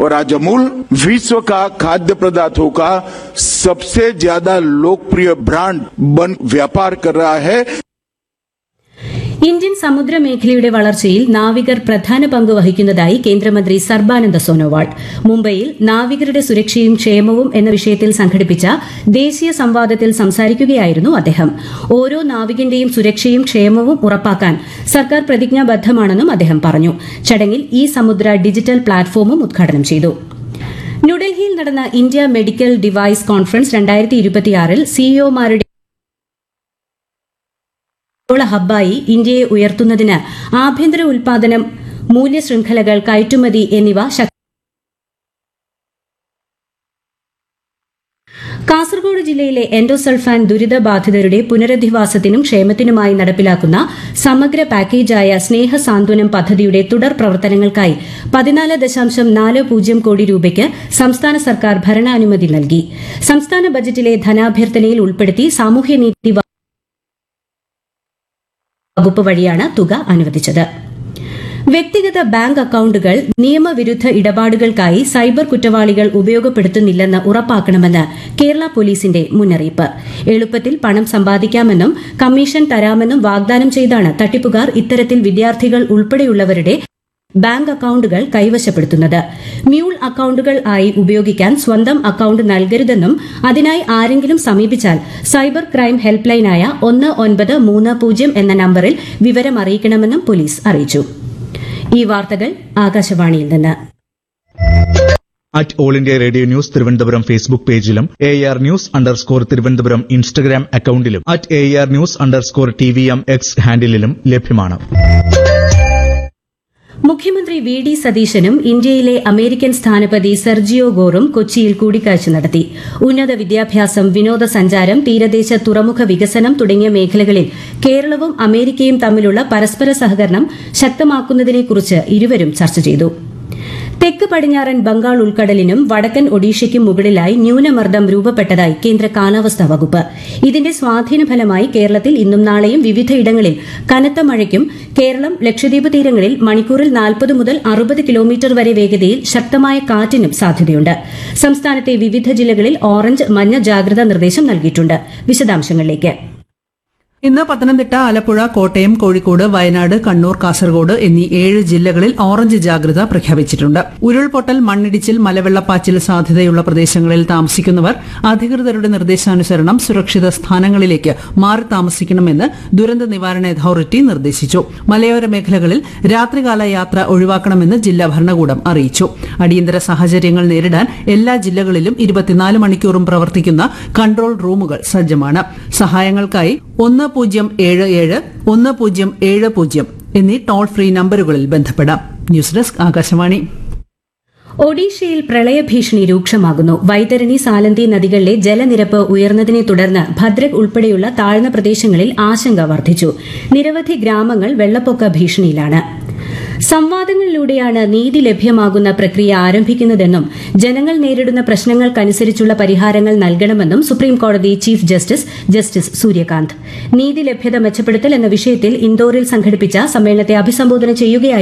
और आज अमूल विश्व का खाद्य पदार्थों का सबसे ज्यादा लोकप्रिय ब्रांड बन व्यापार कर रहा है ഇന്ത്യൻ സമുദ്രമേഖലയുടെ വളർച്ചയിൽ നാവികർ പ്രധാന പങ്ക് വഹിക്കുന്നതായി കേന്ദ്രമന്ത്രി സർബാനന്ദ സോനോവാൾ മുംബൈയിൽ നാവികരുടെ സുരക്ഷയും ക്ഷേമവും എന്ന വിഷയത്തിൽ സംഘടിപ്പിച്ച ദേശീയ സംവാദത്തിൽ സംസാരിക്കുകയായിരുന്നു അദ്ദേഹം ഓരോ നാവികന്റെയും സുരക്ഷയും ക്ഷേമവും ഉറപ്പാക്കാൻ സർക്കാർ പ്രതിജ്ഞാബദ്ധമാണെന്നും അദ്ദേഹം പറഞ്ഞു ചടങ്ങിൽ ഈ സമുദ്ര ഡിജിറ്റൽ പ്ലാറ്റ്ഫോമും ഉദ്ഘാടനം ചെയ്തു ന്യൂഡൽഹിയിൽ നടന്ന ഇന്ത്യ മെഡിക്കൽ ഡിവൈസ് കോൺഫറൻസ് രണ്ടായിരത്തി ഇരുപത്തിയാറിൽ സിഇഒമാരുടെ ആഗോള ഹബ്ബായി ഇന്ത്യയെ ഉയർത്തുന്നതിന് ആഭ്യന്തര ഉൽപാദനം മൂല്യശൃംഖലകൾ കയറ്റുമതി എന്നിവ ശക്തി കാസർഗോഡ് ജില്ലയിലെ എൻഡോസൾഫാൻ ദുരിതബാധിതരുടെ പുനരധിവാസത്തിനും ക്ഷേമത്തിനുമായി നടപ്പിലാക്കുന്ന സമഗ്ര പാക്കേജായ സ്നേഹ സാന്ത്വനം പദ്ധതിയുടെ തുടർ പ്രവർത്തനങ്ങൾക്കായി പതിനാല് ദശാംശം നാല് പൂജ്യം കോടി രൂപയ്ക്ക് സംസ്ഥാന സർക്കാർ ഭരണാനുമതി നൽകി സംസ്ഥാന ബജറ്റിലെ ധനാഭ്യർത്ഥനയിൽ ഉൾപ്പെടുത്തി സാമൂഹ്യനീതി വകുപ്പ് വഴിയാണ് തുക അനുവദിച്ചത് വ്യക്തിഗത ബാങ്ക് അക്കൌണ്ടുകൾ നിയമവിരുദ്ധ ഇടപാടുകൾക്കായി സൈബർ കുറ്റവാളികൾ ഉപയോഗപ്പെടുത്തുന്നില്ലെന്ന് ഉറപ്പാക്കണമെന്ന് കേരള പോലീസിന്റെ മുന്നറിയിപ്പ് എളുപ്പത്തിൽ പണം സമ്പാദിക്കാമെന്നും കമ്മീഷൻ തരാമെന്നും വാഗ്ദാനം ചെയ്താണ് തട്ടിപ്പുകാർ ഇത്തരത്തിൽ വിദ്യാർത്ഥികൾ ഉൾപ്പെടെയുള്ളവരുടെ ബാങ്ക് അക്കൌണ്ടുകൾ കൈവശപ്പെടുത്തുന്നത് മ്യൂൾ അക്കൌണ്ടുകൾ ആയി ഉപയോഗിക്കാൻ സ്വന്തം അക്കൌണ്ട് നൽകരുതെന്നും അതിനായി ആരെങ്കിലും സമീപിച്ചാൽ സൈബർ ക്രൈം ഹെൽപ്പ് ലൈനായ ഒന്ന് ഒൻപത് മൂന്ന് പൂജ്യം എന്ന നമ്പറിൽ വിവരം അറിയിക്കണമെന്നും പോലീസ് അറിയിച്ചു ഈ വാർത്തകൾ ആകാശവാണിയിൽ നിന്ന് at all India radio news Thiruvananthapuram Facebook പേജിലും A R news underscore Thiruvananthapuram Instagram അക്കൌണ്ടിലും at A R news underscore T V M X ഹാൻഡിലും ലഭ്യമാണ് മുഖ്യമന്ത്രി വി ഡി സതീശനും ഇന്ത്യയിലെ അമേരിക്കൻ സ്ഥാനപതി സെർജിയോ ഗോറും കൊച്ചിയിൽ കൂടിക്കാഴ്ച നടത്തി ഉന്നത വിദ്യാഭ്യാസം വിനോദസഞ്ചാരം തീരദേശ തുറമുഖ വികസനം തുടങ്ങിയ മേഖലകളിൽ കേരളവും അമേരിക്കയും തമ്മിലുള്ള പരസ്പര സഹകരണം ശക്തമാക്കുന്നതിനെക്കുറിച്ച് ഇരുവരും ചർച്ച ചെയ്തു തെക്ക് പടിഞ്ഞാറൻ ബംഗാൾ ഉൾക്കടലിനും വടക്കൻ ഒഡീഷയ്ക്കും മുകളിലായി ന്യൂനമർദ്ദം രൂപപ്പെട്ടതായി കേന്ദ്ര കാലാവസ്ഥാ വകുപ്പ് ഇതിന്റെ സ്വാധീന ഫലമായി കേരളത്തിൽ ഇന്നും നാളെയും വിവിധയിടങ്ങളിൽ കനത്ത മഴയ്ക്കും കേരളം ലക്ഷദ്വീപ് തീരങ്ങളിൽ മണിക്കൂറിൽ നാൽപ്പത് മുതൽ അറുപത് കിലോമീറ്റർ വരെ വേഗതയിൽ ശക്തമായ കാറ്റിനും സാധ്യതയുണ്ട് സംസ്ഥാനത്തെ വിവിധ ജില്ലകളിൽ ഓറഞ്ച് മഞ്ഞ ജാഗ്രതാ നിർദ്ദേശം നൽകിയിട്ടുണ്ട് വിശദാംശങ്ങളിലേക്ക് ഇന്ന് പത്തനംതിട്ട ആലപ്പുഴ കോട്ടയം കോഴിക്കോട് വയനാട് കണ്ണൂർ കാസർഗോഡ് എന്നീ ഏഴ് ജില്ലകളിൽ ഓറഞ്ച് ജാഗ്രത പ്രഖ്യാപിച്ചിട്ടുണ്ട് ഉരുൾപൊട്ടൽ മണ്ണിടിച്ചിൽ മലവെള്ളപ്പാച്ചിൽ സാധ്യതയുള്ള പ്രദേശങ്ങളിൽ താമസിക്കുന്നവർ അധികൃതരുടെ നിർദ്ദേശാനുസരണം സുരക്ഷിത സ്ഥാനങ്ങളിലേക്ക് മാറി താമസിക്കണമെന്ന് ദുരന്ത നിവാരണ അതോറിറ്റി നിർദ്ദേശിച്ചു മലയോര മേഖലകളിൽ രാത്രികാല യാത്ര ഒഴിവാക്കണമെന്ന് ജില്ലാ ഭരണകൂടം അറിയിച്ചു അടിയന്തര സാഹചര്യങ്ങൾ നേരിടാൻ എല്ലാ ജില്ലകളിലും ഇരുപത്തിനാല് മണിക്കൂറും പ്രവർത്തിക്കുന്ന കൺട്രോൾ റൂമുകൾ സജ്ജമാണ് സഹായങ്ങൾക്കായി ഒന്ന് പൂജ്യം ഏഴ് ഏഴ് ഒന്ന് പൂജ്യം ഏഴ് പൂജ്യം എന്നീ ടോൾ ഫ്രീ നമ്പറുകളിൽ ബന്ധപ്പെടാം ന്യൂസ് ഡെസ്ക് ആകാശവാണി ഒഡീഷയിൽ പ്രളയഭീഷണി രൂക്ഷമാകുന്നു വൈതരണി സാലന്തി നദികളിലെ ജലനിരപ്പ് ഉയർന്നതിനെ തുടർന്ന് ഭദ്രക് ഉൾപ്പെടെയുള്ള താഴ്ന്ന പ്രദേശങ്ങളിൽ ആശങ്ക വർദ്ധിച്ചു നിരവധി ഗ്രാമങ്ങൾ വെള്ളപ്പൊക്ക ഭീഷണിയിലാണ് സംവാദങ്ങളിലൂടെയാണ് നീതി ലഭ്യമാകുന്ന പ്രക്രിയ ആരംഭിക്കുന്നതെന്നും ജനങ്ങൾ നേരിടുന്ന പ്രശ്നങ്ങൾക്കനുസരിച്ചുള്ള പരിഹാരങ്ങൾ നൽകണമെന്നും സുപ്രീംകോടതി ചീഫ് ജസ്റ്റിസ് ജസ്റ്റിസ് സൂര്യകാന്ത് നീതി ലഭ്യത മെച്ചപ്പെടുത്തൽ എന്ന വിഷയത്തിൽ ഇൻഡോറിൽ സംഘടിപ്പിച്ച സമ്മേളനത്തെ അഭിസംബോധന ചെയ്യുകയായിരുന്നു